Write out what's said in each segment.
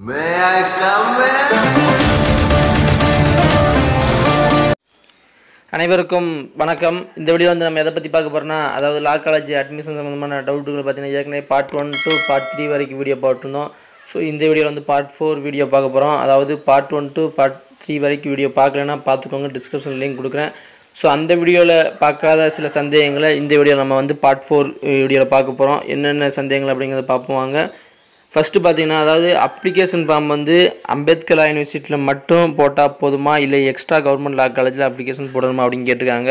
May I come in? அனைவருக்கும் வணக்கம் இந்த வீடியோ வந்து நம்ம எதை பற்றி பார்க்க போகிறோம்னா அதாவது லா காலேஜ் அட்மிஷன் சம்மந்தமான டவுட்டுகள் பார்த்தீங்கன்னா ஏற்கனவே part one to part three வரைக்கும் வீடியோ போட்டிருந்தோம் ஸோ இந்த வீடியோவில் வந்து பார்ட் ஃபோர் வீடியோ பார்க்க போகிறோம் அதாவது part one to part three வரைக்கும் வீடியோ பார்க்கலன்னா பார்த்துக்கோங்க டிஸ்கிரிப்ஷன் லிங்க் கொடுக்குறேன் ஸோ அந்த வீடியோவில் பார்க்காத சில சந்தேகங்களை இந்த வீடியோ நம்ம வந்து பார்ட் ஃபோர் வீடியோவில் பார்க்க போகிறோம் என்னென்ன சந்தேகங்கள் அப்படிங்கிறத பார்ப்போம் வாங்க ஃபஸ்ட்டு பார்த்தீங்கன்னா அதாவது அப்ளிகேஷன் ஃபார்ம் வந்து அம்பேத்கர் லா யூனிவர்சிட்டியில் மட்டும் போட்டால் போதுமா இல்லை எக்ஸ்ட்ரா கவர்மெண்ட் லா காலேஜில் அப்ளிகேஷன் போடணுமா அப்படின்னு கேட்டிருக்காங்க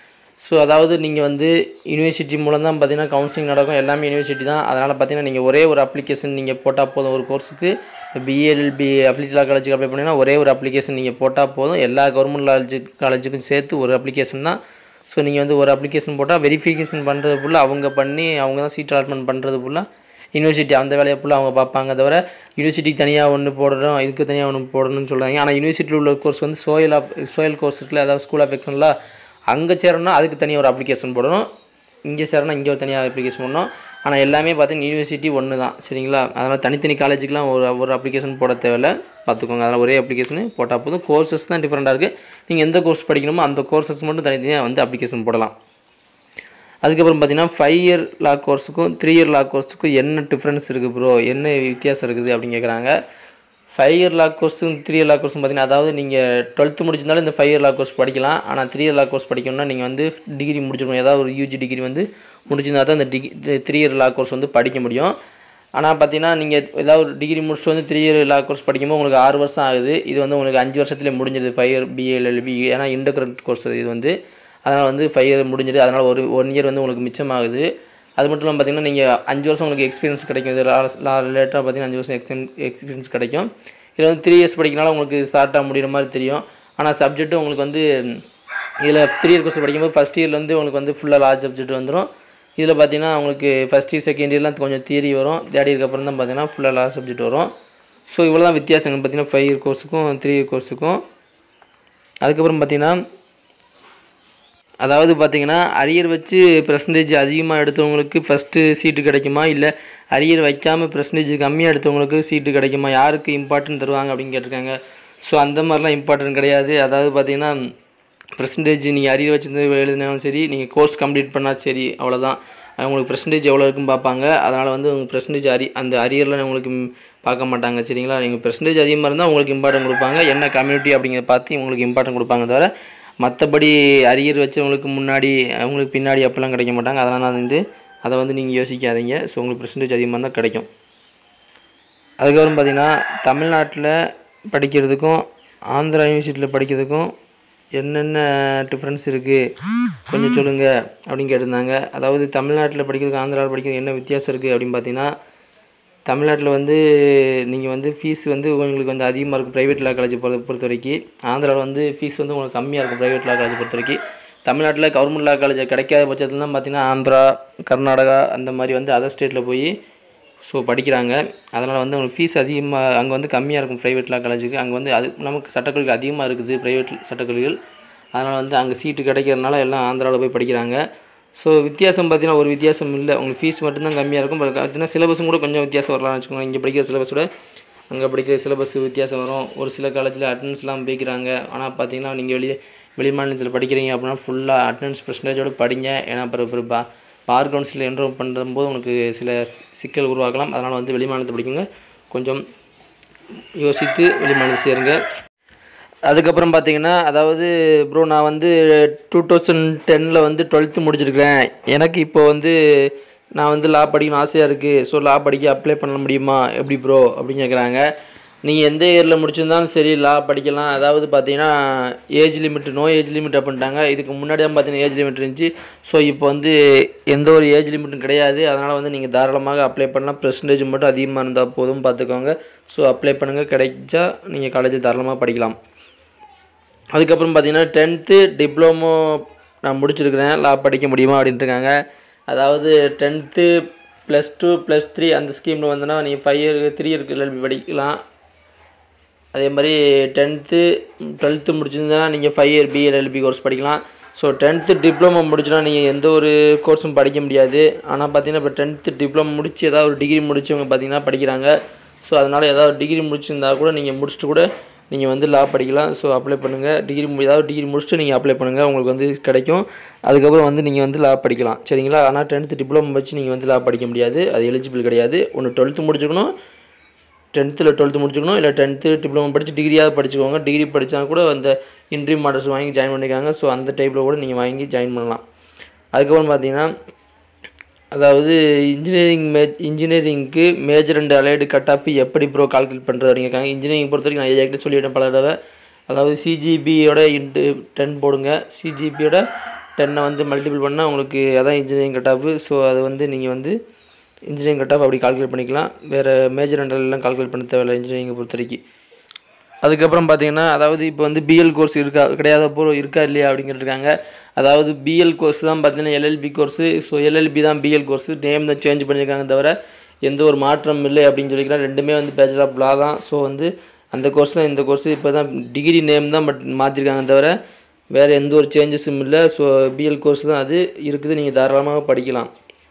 ஸோ அதாவது நீங்கள் வந்து யூனிவர்சிட்டி மூலம் தான் பார்த்தீங்கன்னா கவுன்சிலிங் நடக்கும் எல்லாமே யூனிவர்சிட்டி தான் அதனால் பார்த்தீங்கன்னா நீங்கள் ஒரே ஒரு அப்ளிகேஷன் நீங்கள் போட்டால் போதும் ஒரு கோர்ஸுக்கு பிஏஎல்பி அப்ளிகேஷன் லா காலேஜுக்கு அப்ளை பண்ணிங்கன்னா ஒரே ஒரு அப்ளிகேஷன் நீங்கள் போட்டால் போதும் எல்லா கவர்மெண்ட் காலேஜு காலேஜுக்கும் சேர்த்து ஒரு அப்ளிகேஷன் தான் ஸோ நீங்கள் வந்து ஒரு அப்ளிகேஷன் போட்டால் வெரிஃபிகேஷன் பண்ணுறது ஃபுல்லாக அவங்க பண்ணி அவங்க தான் சீட் அலாட்மெண்ட் பண்ணுறது ஃபுல்லாக யூனிவர்சிட்டி அந்த வேலையை ஃபுல்லாக அவங்க பார்ப்பாங்க தவிர யூனிவர்சிட்டிக்கு தனியாக ஒன்று போடணும் இதுக்கு தனியாக ஒன்று போடணும்னு சொல்கிறாங்க ஆனால் யூனிவர்சிட்டியில் உள்ள கோர்ஸ் வந்து சோயல் ஆஃப் சோயல் கோர்ஸ் இருக்குல்ல அதாவது ஸ்கூல் ஆஃப் எக்ஸனில் அங்கே சேரணும்னா அதுக்கு தனியாக ஒரு அப்ளிகேஷன் போடணும் இங்கே சேரணும் இங்கே ஒரு தனியாக அப்ளிகேஷன் பண்ணணும் ஆனால் எல்லாமே பார்த்தீங்கன்னா யூனிவர்சிட்டி ஒன்று தான் சரிங்களா அதனால் தனித்தனி காலேஜுக்குலாம் ஒரு ஒரு அப்ளிகேஷன் போட தேவையில்ல பார்த்துக்கோங்க அதனால் ஒரே அப்ளிகேஷனு போட்டால் போதும் கோர்சஸ் தான் டிஃப்ரெண்ட்டாக இருக்குது நீங்கள் எந்த கோர்ஸ் படிக்கணுமோ அந்த கோர்சஸ் மட்டும் தனித்தனியாக வந்து அப்ளிகேஷன் போடலாம் அதுக்கப்புறம் பார்த்தீங்கன்னா ஃபைவ் இயர் லா கோர்ஸுக்கும் த்ரீ இயர் லா கோர்ஸுக்கும் என்ன டிஃப்ரென்ஸ் இருக்குது ப்ரோ என்ன வித்தியாசம் இருக்குது அப்படின்னு கேட்குறாங்க ஃபைவ் இயர் லா கோர்ஸும் த்ரீ இயர் லா கோர்ஸும் பார்த்தீங்கன்னா அதாவது நீங்கள் டுவெல்த்து முடிச்சிருந்தாலும் இந்த ஃபைவ் இயர் லா கோர்ஸ் படிக்கலாம் ஆனால் த்ரீ இயர் லா கோர்ஸ் படிக்கணும்னா நீங்கள் வந்து டிகிரி முடிச்சிருக்கணும் ஏதாவது ஒரு யூஜி டிகிரி வந்து முடிச்சிருந்தா தான் இந்த degree three year law course வந்து படிக்க முடியும் ஆனால் பார்த்தீங்கன்னா நீங்கள் ஏதாவது ஒரு டிகிரி முடிச்சுட்டு வந்து த்ரீ இயர் லா கோர்ஸ் படிக்கும்போது உங்களுக்கு ஆறு வருஷம் ஆகுது இது வந்து உங்களுக்கு அஞ்சு வருஷத்துலேயே முடிஞ்சிருது ஃபைவ் இயர் பிஏஎல்எல்பி ஏன்னா இன்டர்கிரண்ட் கோர்ஸ் இது வந்து அதனால் வந்து ஃபைவ் இயர் முடிஞ்சிடு அதனால் ஒரு ஒன் இயர் வந்து உங்களுக்கு மிச்சமாகுது அது மட்டும் இல்லாமல் பார்த்தீங்கன்னா நீங்கள் அஞ்சு வருஷம் உங்களுக்கு எக்ஸ்பீரியன்ஸ் கிடைக்கும் இது லேட்டாக பார்த்தீங்கன்னா அஞ்சு வருஷம் எக்ஸ்பீரியன் எக்ஸ்பீரியன்ஸ் கிடைக்கும் இதில் வந்து த்ரீ இயர்ஸ் படிக்கனால உங்களுக்கு ஷார்ட்டாக முடிகிற மாதிரி தெரியும் ஆனால் சப்ஜெக்ட்டு உங்களுக்கு வந்து இதில் த்ரீ இயர் கோர்ஸ் படிக்கும்போது ஃபஸ்ட் இயர்லேருந்து உங்களுக்கு வந்து ஃபுல்லாக லார்ஜ் சப்ஜெக்ட் வந்துடும் இதில் பார்த்தீங்கன்னா உங்களுக்கு ஃபஸ்ட் இயர் செகண்ட் இயர்லாம் கொஞ்சம் தியரி வரும் தேர்ட் இயருக்கு அப்புறம் தான் பார்த்தீங்கன்னா ஃபுல்லாக லார்ஜ் சப்ஜெக்ட் வரும் ஸோ இவ்வளோ தான் வித்தியாசங்கள் பார்த்தீங்கன்னா ஃபைவ் இயர் கோர்ஸுக்கும் த்ரீ இயர் கோர்ஸுக்கும் அதுக்கப்புறம் பார்த்தீங்கன்னா அதாவது பார்த்தீங்கன்னா அரியர் வச்சு பர்சன்டேஜ் அதிகமாக எடுத்தவங்களுக்கு ஃபஸ்ட்டு சீட்டு கிடைக்குமா இல்லை அரியர் வைக்காமல் பர்சன்டேஜ் கம்மியாக எடுத்தவங்களுக்கு சீட்டு கிடைக்குமா யாருக்கு இம்பார்ட்டன்ட் தருவாங்க அப்படின்னு கேட்டிருக்காங்க ஸோ அந்த மாதிரிலாம் இம்பார்ட்டன்ட் கிடையாது அதாவது பார்த்தீங்கன்னா பர்சன்டேஜ் நீங்கள் அரியர் வச்சிருந்து எழுதினாலும் சரி நீங்கள் கோர்ஸ் கம்ப்ளீட் பண்ணால் சரி அவ்வளோதான் உங்களுக்கு பர்சன்டேஜ் எவ்வளோ இருக்குன்னு பார்ப்பாங்க அதனால் வந்து உங்கள் பர்சன்டேஜ் அரி அந்த அரியரில் உங்களுக்கு ம், பார்க்க மாட்டாங்க சரிங்களா நீங்கள் பர்சன்டேஜ் அதிகமாக இருந்தால் உங்களுக்கு இம்பார்ட்டன்ட் கொடுப்பாங்க என்ன கம்யூனிட்டி அப்படிங்கிறத பார்த்து உங்களுக்கு இம்பார்ட்டன்ட் கொடுப்பாங்க தவிர மற்றபடி அரியர் வச்சவங்களுக்கு முன்னாடி அவங்களுக்கு பின்னாடி அப்போல்லாம் கிடைக்க மாட்டாங்க அதனால் வந்து அதை வந்து நீங்கள் யோசிக்காதீங்க ஸோ உங்களுக்கு பர்சன்டேஜ் அதிகமாக இருந்தால் கிடைக்கும் அதுக்கப்புறம் பார்த்தீங்கன்னா தமிழ்நாட்டில் படிக்கிறதுக்கும் ஆந்திரா யூனிவர்சிட்டியில் படிக்கிறதுக்கும் என்னென்ன டிஃப்ரென்ஸ் இருக்குது கொஞ்சம் சொல்லுங்கள் அப்படின்னு கேட்டிருந்தாங்க அதாவது தமிழ்நாட்டில் படிக்கிறதுக்கு ஆந்திராவில் படிக்கிறது என்ன வித்தியாசம் இருக்குது அப்படின்னு பார்த்தீங்கன்னா தமிழ்நாட்டில் வந்து நீங்கள் வந்து ஃபீஸ் வந்து உங்களுக்கு வந்து அதிகமாக இருக்கும் ப்ரைவேட் லா காலேஜ் பொறுத்த பொறுத்த வரைக்கும் ஆந்திராவில் வந்து ஃபீஸ் வந்து உங்களுக்கு கம்மியாக இருக்கும் ப்ரைவேட் லா காலேஜ் பொறுத்த வரைக்கும் தமிழ்நாட்டில் கவர்மெண்ட் லா காலேஜ் கிடைக்காத பட்சத்தில் தான் பார்த்தீங்கன்னா ஆந்திரா கர்நாடகா அந்த மாதிரி வந்து அதர் ஸ்டேட்டில் போய் ஸோ படிக்கிறாங்க அதனால் வந்து உங்களுக்கு ஃபீஸ் அதிகமாக அங்கே வந்து கம்மியாக இருக்கும் ப்ரைவேட் லா காலேஜுக்கு அங்கே வந்து அது நமக்கு சட்டக்கல்விகள் அதிகமாக இருக்குது ப்ரைவேட் சட்டக்கல்விகள் அதனால் வந்து அங்கே சீட்டு கிடைக்கிறதுனால எல்லாம் ஆந்திராவில் போய் படிக்கிறாங்க ஸோ வித்தியாசம் பார்த்தீங்கன்னா ஒரு வித்தியாசம் இல்லை உங்களுக்கு ஃபீஸ் மட்டும்தான் கம்மியாக இருக்கும் பட் பார்த்தீங்கன்னா சிலபஸும் கூட கொஞ்சம் வித்தியாசம் வரலாம்னு வச்சுக்கோங்க இங்கே படிக்கிற சிலபஸோட அங்கே படிக்கிற சிலபஸ் வித்தியாசம் வரும் ஒரு சில காலேஜில் அட்டண்டன்ஸ்லாம் போய்க்கிறாங்க ஆனால் பார்த்தீங்கன்னா நீங்கள் வெளியே வெளி மாநிலத்தில் படிக்கிறீங்க அப்படின்னா ஃபுல்லாக அட்டண்டன்ஸ் பர்சன்டேஜோடு படிங்க ஏன்னா அப்புறம் அப்புறம் பா பார் கவுன்சில் என்ரோல் பண்ணும்போது உங்களுக்கு சில சி- சிக்கல் உருவாக்கலாம் அதனால் வந்து வெளி மாநிலத்தில் படிக்குங்க கொஞ்சம் யோசித்து வெளி மாநிலத்தில் சேருங்க அதுக்கப்புறம் பார்த்தீங்கன்னா அதாவது ப்ரோ நான் வந்து டூ தௌசண்ட் டெனில் வந்து டுவெல்த்து முடிச்சிருக்கிறேன் எனக்கு இப்போ வந்து நான் வந்து லா படிக்கணும் ஆசையாக இருக்குது ஸோ லா படிக்க அப்ளை பண்ண முடியுமா எப்படி ப்ரோ அப்படின்னு கேட்குறாங்க நீங்கள் எந்த இயரில் முடிச்சிருந்தாலும் சரி லா படிக்கலாம் அதாவது பார்த்தீங்கன்னா age limit no age limit அப்படின்ட்டாங்க இதுக்கு முன்னாடி தான் பார்த்தீங்கன்னா ஏஜ் லிமிட் இருந்துச்சு ஸோ இப்போ வந்து எந்த ஒரு ஏஜ் லிமிட்டும் கிடையாது அதனால் வந்து நீங்கள் தாராளமாக அப்ளை பண்ணலாம் பெர்சன்டேஜ் மட்டும் அதிகமாக இருந்தால் போதும் பார்த்துக்கோங்க ஸோ அப்ளை பண்ணுங்கள் கிடைச்சா நீங்கள் காலேஜில் தாராளமாக படிக்கலாம் அதுக்கப்புறம் பார்த்தீங்கன்னா டென்த்து டிப்ளமோ நான் முடிச்சிருக்கிறேன் லா படிக்க முடியுமா அப்படின்ட்டு இருக்காங்க அதாவது tenth plus two plus three அந்த ஸ்கீமில் வந்தோன்னா நீங்கள் ஃபைவ் இயர் த்ரீ இயருக்கு எல்எல்பி படிக்கலாம் அதே மாதிரி டென்த்து டுவெல்த்து முடிச்சிருந்தா நீங்கள் ஃபைவ் இயர் பிஎல்எல்பி கோர்ஸ் படிக்கலாம் ஸோ டென்த்து டிப்ளமோ முடிச்சுனா நீங்கள் எந்த ஒரு கோர்ஸும் படிக்க முடியாது ஆனால் பார்த்தீங்கன்னா இப்போ டென்த்து டிப்ளமோ முடிச்சு ஏதாவது ஒரு டிகிரி முடிச்சவங்க பார்த்தீங்கன்னா படிக்கிறாங்க ஸோ அதனால் ஏதாவது டிகிரி முடிச்சிருந்தா கூட நீங்கள் முடிச்சுட்டு கூட நீங்கள் வந்து லா படிக்கலாம் ஸோ அப்ளை பண்ணுங்கள் டிகிரி மு- ஏதாவது டிகிரி முடிச்சுட்டு நீங்கள் அப்ளை பண்ணுங்கள் உங்களுக்கு வந்து கிடைக்கும் அதுக்கப்புறம் வந்து நீங்கள் வந்து லா படிக்கலாம் சரிங்களா ஆனால் டென்த்து டிப்ளமோ வச்சு நீங்கள் வந்து லா படிக்க முடியாது அது எலிஜிபிள் கிடையாது ஒன்று டுவெல்த்து முடிச்சுக்கணும் டென்த்தில் டுவெல்த்து முடிச்சுக்கணும் இல்லை டென்த்து டிப்ளமோ படித்து டிகிரியாவது படிச்சுக்கோங்க டிகிரி படித்தா கூட அந்த இன்ட்ரி மாடல்ஸ் வாங்கி ஜாயின் பண்ணிக்காங்க ஸோ அந்த டைப்பில் கூட நீங்கள் வாங்கி ஜாயின் பண்ணலாம் அதுக்கப்புறம் பார்த்தீங்கன்னா அதாவது இன்ஜினியரிங் மே இன்ஜினியரிங்க்கு major and allied cut off எப்படி ப்ரோ கால்குலேட் பண்ணுறது அப்படிங்கிறாங்க இன்ஜினியரிங் பொறுத்த வரைக்கும் நான் ஏற்கனவே சொல்லிவிட்டேன் பல தடவை அதாவது சிஜிபியோட இன்ட்டு டென் போடுங்க சிஜிபியோட டென்னை வந்து மல்டிபிள் பண்ணால் உங்களுக்கு அதான் இன்ஜினியரிங் கட் ஆஃப் ஸோ அது வந்து நீங்கள் வந்து இன்ஜினியரிங் கட் ஆஃப் அப்படி கால்குலேட் பண்ணிக்கலாம் வேறு மேஜர் அண்ட் எல்லாம் கால்குலேட் பண்ண தேவையில்லை இன்ஜினியரிங்கை பொறுத்த வரைக்கும் அதுக்கப்புறம் பார்த்தீங்கன்னா அதாவது இப்போ வந்து பிஎல் கோர்ஸ் இருக்கா கிடையாத போகிற இருக்கா இல்லையா அப்படின்னு இருக்காங்க அதாவது பிஎல் கோர்ஸ் தான் பார்த்தீங்கன்னா எல்எல்பி கோர்ஸு ஸோ எல்எல்பி தான் பிஎல் கோர்ஸு நேம் தான் சேஞ்ச் பண்ணியிருக்காங்க தவிர எந்த ஒரு மாற்றம் இல்லை அப்படின்னு சொல்லிக்கலாம் ரெண்டுமே வந்து பேச்சுலர் ஆஃப் லா தான் ஸோ வந்து அந்த கோர்ஸ் தான் இந்த கோர்ஸ் இப்போ தான் டிகிரி நேம் தான் பட் மாற்றிருக்காங்க தவிர வேறு எந்த ஒரு சேஞ்சஸும் இல்லை ஸோ பிஎல் கோர்ஸ் தான் அது இருக்குது நீங்கள் தாராளமாக படிக்கலாம்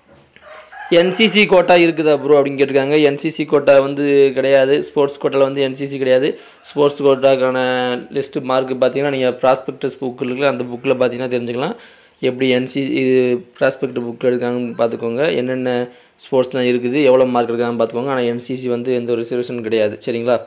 என்சிசி கோட்டா இருக்குதா ப்ரோ அப்படின்னு கேட்டிருக்காங்க என்சிசி கோட்டா வந்து கிடையாது ஸ்போர்ட்ஸ் கோட்டாவில் வந்து என்சிசி கிடையாது ஸ்போர்ட்ஸ் கோட்டாக்கான லிஸ்ட்டு மார்க் பார்த்தீங்கன்னா நீங்கள் ப்ராஸ்பெக்டஸ் புக் இருக்குல்ல அந்த புக்கில் பார்த்தீங்கன்னா தெரிஞ்சுக்கலாம் எப்படி என்சி இது ப்ராஸ்பெக்ட் புக் எடுக்காங்கன்னு பார்த்துக்கோங்க என்னென்ன ஸ்போர்ட்ஸ்லாம் இருக்குது எவ்வளோ மார்க் இருக்காங்கன்னு பார்த்துக்கோங்க ஆனால் என்சிசி வந்து எந்த ஒரு ரிசர்வேஷன் கிடையாது சரிங்களா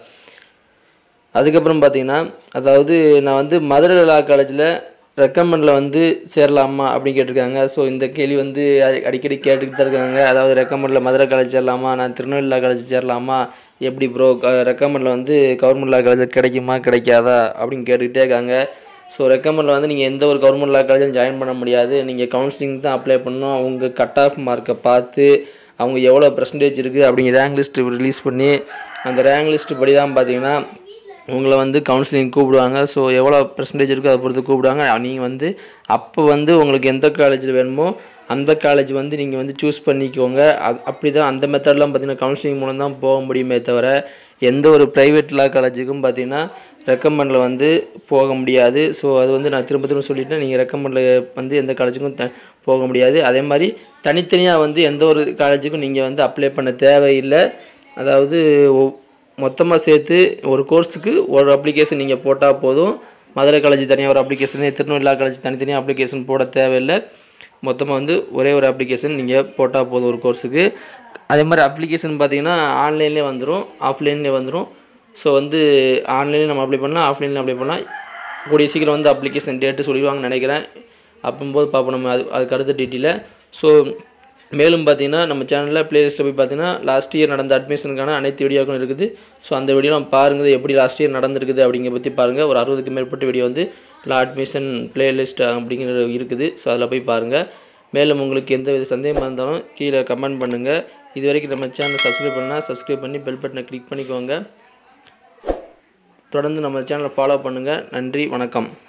அதுக்கப்புறம் பார்த்தீங்கன்னா அதாவது நான் வந்து மதுரை லா காலேஜில் ரெக்கமெண்டில் வந்து சேரலாமா அப்படின்னு கேட்டிருக்காங்க ஸோ இந்த கேள்வி வந்து அடி- அடிக்கடி கேட்டுக்கிட்டு தான் இருக்காங்க அதாவது ரெக்கமெண்டில் மதுரை காலேஜ் சேரலாமா நான் திருநெல்வேலி லா காலேஜ் சேரலாமா எப்படி ப்ரோ ரெக்கமெண்டில் வந்து கவர்மெண்ட் லா காலேஜில் கிடைக்குமா கிடைக்காதா அப்படின்னு கேட்டுக்கிட்டே இருக்காங்க ஸோ ரெக்கமெண்டில் வந்து நீங்கள் எந்த ஒரு கவர்மெண்ட் லா காலேஜும் ஜாயின் பண்ண முடியாது நீங்கள் கவுன்சிலிங் தான் அப்ளை பண்ணணும் அவங்க கட் ஆஃப் மார்க்கை பார்த்து அவங்க எவ்வளோ பர்சன்டேஜ் இருக்குது அப்படிங்கிற ரேங்க் லிஸ்ட்டு ரிலீஸ் பண்ணி அந்த ரேங்க் லிஸ்ட்டு படி தான் பார்த்தீங்கன்னா உங்களை வந்து கவுன்சிலிங் கூப்பிடுவாங்க ஸோ எவ்வளோ பர்சன்டேஜ் இருக்கோ அதை பொறுத்து கூப்பிடுவாங்க நீங்கள் வந்து அப்போ வந்து உங்களுக்கு எந்த காலேஜில் வேணுமோ அந்த காலேஜ் வந்து நீங்கள் வந்து சூஸ் பண்ணிக்கோங்க அது அப்படி தான் அந்த மெத்தட்லாம் பார்த்தீங்கன்னா கவுன்சிலிங் மூலம் தான் போக முடியுமே தவிர எந்த ஒரு ப்ரைவேட் லா காலேஜுக்கும் பார்த்தீங்கன்னா ரெக்கமெண்டில் வந்து போக முடியாது ஸோ அது வந்து நான் திரும்ப திரும்ப சொல்லிட்டேன் நீங்கள் ரெக்கமெண்டில் வந்து எந்த காலேஜுக்கும் த போக முடியாது அதே மாதிரி தனித்தனியாக வந்து எந்த ஒரு காலேஜுக்கும் நீங்கள் வந்து அப்ளை பண்ண தேவையில்லை அதாவது ஒ- மொத்தமாக சேர்த்து ஒரு கோர்ஸுக்கு ஒரு அப்ளிகேஷன் நீங்கள் போட்டால் போதும் மதுரை காலேஜ் தனியாக ஒரு அப்ளிகேஷன் திருநெல்வேலி காலேஜ் தனித்தனியாக அப்ளிகேஷன் போட தேவையில்லை மொத்தமாக வந்து ஒரே ஒரு அப்ளிகேஷன் நீங்கள் போட்டால் போதும் ஒரு கோர்ஸுக்கு அதே மாதிரி அப்ளிகேஷன் பார்த்தீங்கன்னா ஆன்லைன்லேயே வந்துடும் ஆஃப்லைன்லேயே வந்துடும் ஸோ வந்து ஆன்லைன்லேயும் நம்ம அப்ளை பண்ணலாம் ஆஃப்லைன்லேயும் அப்ளை பண்ணலாம் கூடிய சீக்கிரம் வந்து அப்ளிகேஷன் டேட்டு சொல்லிடுவாங்கன்னு நினைக்கிறேன் அப்போம்போது பார்ப்போம் நம்ம அது அதுக்கு அடுத்த டீட்டெயில ஸோ மேலும் பார்த்தீங்கன்னா நம்ம சேனலில் பிளேலிஸ்ட்டில் போய் பார்த்தீங்கன்னா லாஸ்ட் இயர் நடந்த அட்மிஷனுக்கான அனைத்து வீடியோக்களும் இருக்குது ஸோ அந்த வீடியோலாம் பாருங்கள் எப்படி லாஸ்ட் இயர் நடந்திருக்குது அப்படிங்கிற பற்றி பாருங்கள் ஒரு அறுபதுக்கு மேற்பட்ட வீடியோ வந்து லா அட்மிஷன் பிளேலிஸ்ட் அப்படிங்கிற இருக்குது ஸோ அதில் போய் பாருங்கள் மேலும் உங்களுக்கு எந்த வித சந்தேகமாக இருந்தாலும் கீழே கமெண்ட் பண்ணுங்கள் இது வரைக்கும் நம்ம சேனலை சப்ஸ்கிரைப் பண்ணால் சப்ஸ்கிரைப் பண்ணி பெல் பட்டனை கிளிக் பண்ணிக்கோங்க தொடர்ந்து நம்ம சேனலை ஃபாலோ பண்ணுங்கள் நன்றி வணக்கம்